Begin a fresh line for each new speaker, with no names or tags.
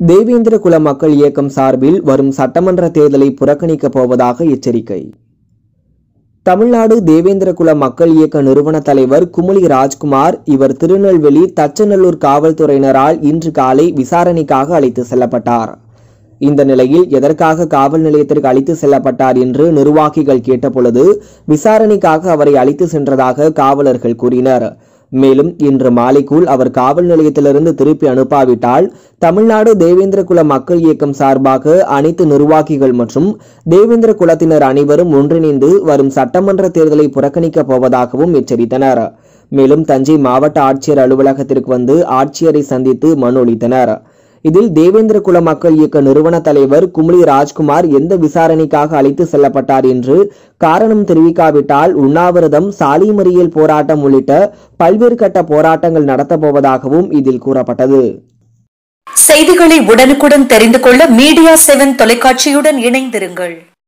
தேவேந்திர குல மக்கள் இயக்கம் சார்பில் வரும் சட்டமன்ற தேர்தலை புறக்கணிக்கப் போவதாக எச்சரிக்கை தமிழ்நாடு தேவேந்திர குல மக்கள் இயக்க நிறுவன தலைவர் குமுளி ராஜ்குமார் இவர் திருநெல்வேலி தச்சநல்லூர் காவல்துறையினரால் இன்று காலை விசாரணைக்காக அழைத்து செல்லப்பட்டார் இந்த நிலையில் எதற்காக காவல் நிலையத்திற்கு அழைத்து செல்லப்பட்டார் என்று நிர்வாகிகள் கேட்டபொழுது விசாரணைக்காக அவரை அழைத்து சென்றதாக காவலர்கள் கூறினர் மேலும் இன்று மாலைக்குள் அவர் காவல் நிலையத்திலிருந்து திருப்பி அனுப்பாவிட்டால் தமிழ்நாடு தேவேந்திர குல மக்கள் இயக்கம் சார்பாக அனைத்து நிர்வாகிகள் மற்றும் தேவேந்திர குலத்தினர் அனைவரும் ஒன்றிணைந்து வரும் சட்டமன்ற தேர்தலை புறக்கணிக்கப் போவதாகவும் எச்சரித்தனர் மேலும் தஞ்சை மாவட்ட ஆட்சியர் அலுவலகத்திற்கு வந்து ஆட்சியரை சந்தித்து மனு அளித்தனர் இதில் தேவேந்திர குல மக்கள் இயக்க நிறுவன தலைவர் குமுளி ராஜ்குமார் எந்த விசாரணைக்காக அழைத்து செல்லப்பட்டார் என்று காரணம் தெரிவிக்காவிட்டால் உண்ணாவிரதம் சாலை மறியல் போராட்டம் உள்ளிட்ட பல்வேறு கட்ட போராட்டங்கள் நடத்தப்போவதாகவும் இதில் கூறப்பட்டது
செய்திகளை உடனுக்குடன் தெரிந்து கொள்ள மீடியா செவன் தொலைக்காட்சியுடன் இணைந்திருங்கள்